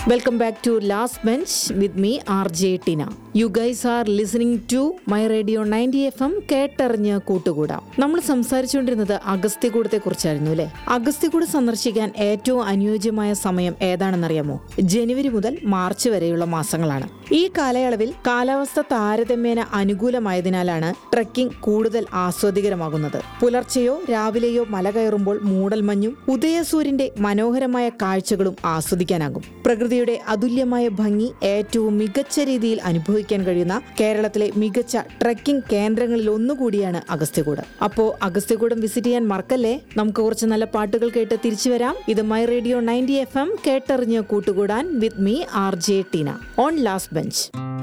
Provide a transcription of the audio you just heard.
welcome back to last bench with me R J Tina you guys are listening to my radio ninety F M കേട്ടറിഞ്ഞ് കൂട്ടുകൂടാം നമ്മൾ സംസാരിച്ചുകൊണ്ടിരുന്നത് അഗസ്ത്യകൂടത്തെ കുറിച്ചായിരുന്നു അല്ലെ അഗസ്ത്യകൂട് സന്ദർശിക്കാൻ ഏറ്റവും അനുയോജ്യമായ സമയം ഏതാണെന്നറിയാമോ ജനുവരി മുതൽ മാർച്ച് വരെയുള്ള മാസങ്ങളാണ് ഈ കാലയളവിൽ കാലാവസ്ഥ താരതമ്യേന അനുകൂലമായതിനാലാണ് ട്രക്കിംഗ് കൂടുതൽ ആസ്വാദികരമാകുന്നത് പുലർച്ചെയോ രാവിലെയോ മല കയറുമ്പോൾ മൂടൽമഞ്ഞും ഉദയസൂര്യന്റെ മനോഹരമായ കാഴ്ചകളും ആസ്വദിക്കാനാകും പ്രകൃതിയുടെ അതുല്യമായ ഭംഗി ഏറ്റവും മികച്ച രീതിയിൽ അനുഭവിക്കാൻ കഴിയുന്ന കേരളത്തിലെ മികച്ച ട്രക്കിംഗ് കേന്ദ്രങ്ങളിൽ ഒന്നുകൂടിയാണ് അഗസ്ത്യകൂട് അപ്പോ അഗസ്ത്യകൂടം വിസിറ്റ് ചെയ്യാൻ മറക്കല്ലേ നമുക്ക് കുറച്ച് നല്ല പാട്ടുകൾ കേട്ട് തിരിച്ചു വരാം ഇത് my radio ninety F M കേട്ടറിഞ്ഞ് കൂട്ടുകൂടാൻ with me R J Tina on last bench